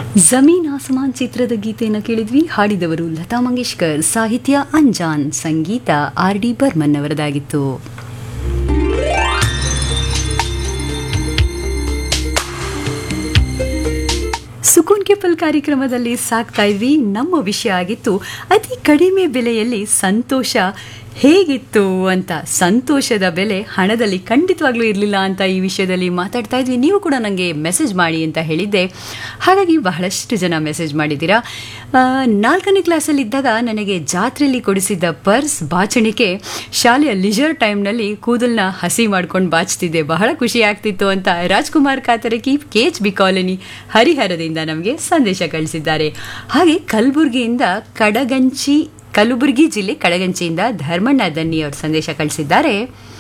ಜಮೀನ್ ಆಸಮಾನ್ ಚಿತ್ರದ ಗೀತೆಯನ್ನು ಕೇಳಿದ್ವಿ ಹಾಡಿದವರು ಲತಾ ಮಂಗೇಶ್ಕರ್ ಸಾಹಿತ್ಯ ಅಂಜಾನ್ ಸಂಗೀತ ಆರ್ ಡಿ ಬರ್ಮನ್ ಅವರದಾಗಿತ್ತು ಸುಕೂನ್ ಕೆಪಲ್ ಕಾರ್ಯಕ್ರಮದಲ್ಲಿ ಸಾಕ್ತಾ ಇದ್ವಿ ನಮ್ಮ ವಿಷಯ ಆಗಿತ್ತು ಅತಿ ಕಡಿಮೆ ಬೆಲೆಯಲ್ಲಿ ಸಂತೋಷ ಹೇಗಿತ್ತು ಅಂತ ಸಂತೋಷದ ಬೆಲೆ ಹಣದಲ್ಲಿ ಖಂಡಿತವಾಗ್ಲೂ ಇರಲಿಲ್ಲ ಅಂತ ಈ ವಿಷಯದಲ್ಲಿ ಮಾತಾಡ್ತಾ ಇದ್ವಿ ನೀವು ಕೂಡ ನನಗೆ ಮೆಸೇಜ್ ಮಾಡಿ ಅಂತ ಹೇಳಿದ್ದೆ ಹಾಗಾಗಿ ಬಹಳಷ್ಟು ಜನ ಮೆಸೇಜ್ ಮಾಡಿದ್ದೀರಾ ಆ, ನಾಲ್ಕನೇ ಕ್ಲಾಸಲ್ಲಿದ್ದಾಗ ನನಗೆ ಜಾತ್ರೆಯಲ್ಲಿ ಕೊಡಿಸಿದ್ದ ಪರ್ಸ್ ಬಾಚಣಿಕೆ ಶಾಲೆಯ ಲಿಜರ್ ಟೈಮ್ನಲ್ಲಿ ಕೂದಲನ್ನ ಹಸಿ ಮಾಡ್ಕೊಂಡು ಬಾಚ್ತಿದ್ದೆ ಬಹಳ ಖುಷಿ ಆಗ್ತಿತ್ತು ಅಂತ Rajkumar Katarki K H B colony ಹರಿಹರದಿಂದ ನಮಗೆ ಸಂದೇಶ ಕಳಿಸಿದ್ದಾರೆ ಹಾಗೆ ಕಲಬುರಗಿಯಿಂದ ಕಡಗಂಚಿ ಕಲಬುರಗಿ ಜಿಲ್ಲೆ ಕಡಗಂಚಿಯಿಂದ ಧರ್ಮಣ್ಣ ದನ್ನಿ ಅವರು ಸಂದೇಶ ಕಳಿಸಿದ್ದಾರೆ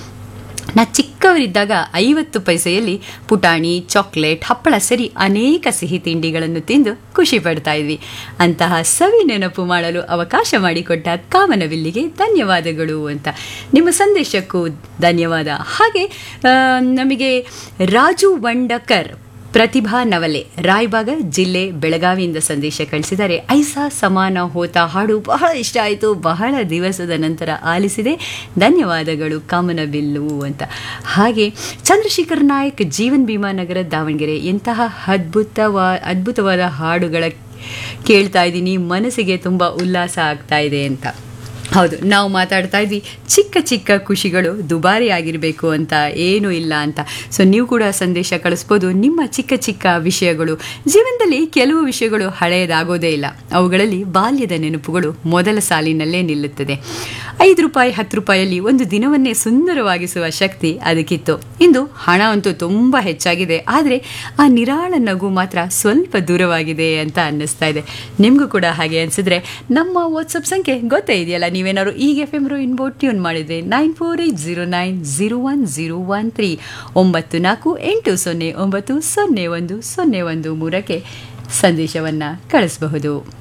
ನಾ ಚಿಕ್ಕವರಿದ್ದಾಗ ಐವತ್ತು ಪೈಸೆಯಲ್ಲಿ ಪುಟಾಣಿ ಚಾಕ್ಲೇಟ್ ಹಪ್ಪಳ ಸರಿ ಅನೇಕ ಸಿಹಿ ತಿಂಡಿಗಳನ್ನು ತಿಂದು ಖುಷಿ ಪಡ್ತಾ ಇದ್ವಿ ಅಂತಹ ಸವಿ ನೆನಪು ಮಾಡಲು ಅವಕಾಶ ಮಾಡಿಕೊಟ್ಟ ಕಾಮನವಿಲ್ಲಿಗೆ ಧನ್ಯವಾದಗಳು ಅಂತ ನಿಮ್ಮ ಸಂದೇಶಕ್ಕೂ ಧನ್ಯವಾದ ಹಾಗೆ ಆ, ನಮಗೆ ರಾಜು ವಂಡಕರ್ ಪ್ರತಿಭಾ ನವಲೆ ರಾಯಬಾಗ ಜಿಲ್ಲೆ ಬೆಳಗಾವಿಯಿಂದ ಸಂದೇಶ ಕಳಿಸಿದ್ದಾರೆ ಐಸಾ ಸಮಾನ ಹೋತ ಹಾಡು ಬಹಳ ಇಷ್ಟ ಆಯಿತು ಬಹಳ ದಿವಸದ ನಂತರ ಆಲಿಸಿದೆ ಧನ್ಯವಾದಗಳು ಕಾಮನಬಿಲ್ಲು ಅಂತ ಹಾಗೆ ಚಂದ್ರಶೇಖರ್ ನಾಯಕ್ ಜೀವನ್ ಭೀಮಾ ನಗರ ದಾವಣಗೆರೆ ಎಂತಹ ಅದ್ಭುತವಾ ಅದ್ಭುತವಾದ ಹಾಡುಗಳ ಕೇಳ್ತಾ ಇದ್ದೀನಿ ಮನಸ್ಸಿಗೆ ತುಂಬ ಉಲ್ಲಾಸ ಆಗ್ತಾ ಇದೆ ಅಂತ ಹೌದು ನಾವು ಮಾತಾಡ್ತಾ ಇದ್ವಿ ಚಿಕ್ಕ ಚಿಕ್ಕ ಖುಷಿಗಳು ದುಬಾರಿ ಆಗಿರಬೇಕು ಅಂತ ಏನೂ ಇಲ್ಲ ಅಂತ ಸೊ ನೀವು ಕೂಡ ಸಂದೇಶ ಕಳಿಸ್ಬೋದು ನಿಮ್ಮ ಚಿಕ್ಕ ಚಿಕ್ಕ ವಿಷಯಗಳು ಜೀವನದಲ್ಲಿ ಕೆಲವು ವಿಷಯಗಳು ಹಳೆಯದಾಗೋದೇ ಇಲ್ಲ ಅವುಗಳಲ್ಲಿ ಬಾಲ್ಯದ ನೆನಪುಗಳು ಮೊದಲ ಸಾಲಿನಲ್ಲೇ ನಿಲ್ಲುತ್ತದೆ ಐದು ರೂಪಾಯಿ ಹತ್ತು ರೂಪಾಯಲ್ಲಿ ಒಂದು ದಿನವನ್ನೇ ಸುಂದರವಾಗಿಸುವ ಶಕ್ತಿ ಅದಕ್ಕಿತ್ತು ಇಂದು ಹಣ ಅಂತೂ ತುಂಬ ಹೆಚ್ಚಾಗಿದೆ ಆದರೆ ಆ ನಿರಾಳ ನಗು ಮಾತ್ರ ಸ್ವಲ್ಪ ದೂರವಾಗಿದೆ ಅಂತ ಅನ್ನಿಸ್ತಾ ಇದೆ ನಿಮಗೂ ಕೂಡ ಹಾಗೆ ಅನಿಸಿದ್ರೆ ನಮ್ಮ ವಾಟ್ಸಪ್ ಸಂಖ್ಯೆ ಗೊತ್ತೇ ಇದೆಯಲ್ಲ ನೀವೇನಾದ್ರು ಈಗ ಎಫ್ ಎಮ್ ಇನ್ಬೋಟ್ ಟ್ಯೂನ್ ಮಾಡಿದ್ರೆ nine four eight zero nine zero one zero one three ಒಂಬತ್ತು ನಾಲ್ಕು ಎಂಟು ಸೊನ್ನೆ ಒಂಬತ್ತು ಸೊನ್ನೆ ಒಂದು ಸೊನ್ನೆ ಒಂದು ಮೂರಕ್ಕೆ ಸಂದೇಶವನ್ನು ಕಳಿಸಬಹುದು